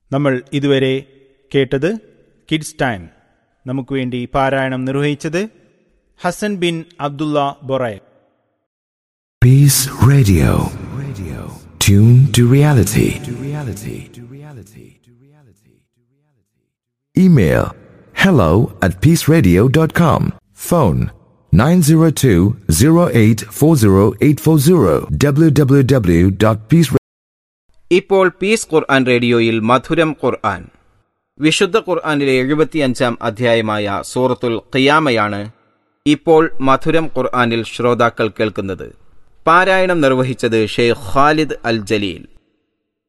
നമ്മൾ ഇതുവരെ കേട്ടത് കിഡ്സ് ടൈം നമുക്ക് വേണ്ടി പാരായണം നിർവഹിച്ചത് Hasan bin Abdullah Borai Peace Radio. Radio. Tune to reality. To reality. To reality. To reality. Email hello at peaceradio.com. Phone 902-0840840 www.peace ഇപ്പോൾ പീസ് ഖുർആൻ റേഡിയോയിൽ മധുരം ഖുർആൻ വിശുദ്ധ ഖുർആനിലെ എഴുപത്തിയഞ്ചാം അധ്യായമായ സൂറത്തുൽ ഖിയാമയാണ് ഇപ്പോൾ മധുരം ഖുർആനിൽ ശ്രോതാക്കൾ കേൾക്കുന്നത് പാരായണം നിർവഹിച്ചത് ഷെയ്ഖ് ഖാലിദ് അൽ ജലീൽ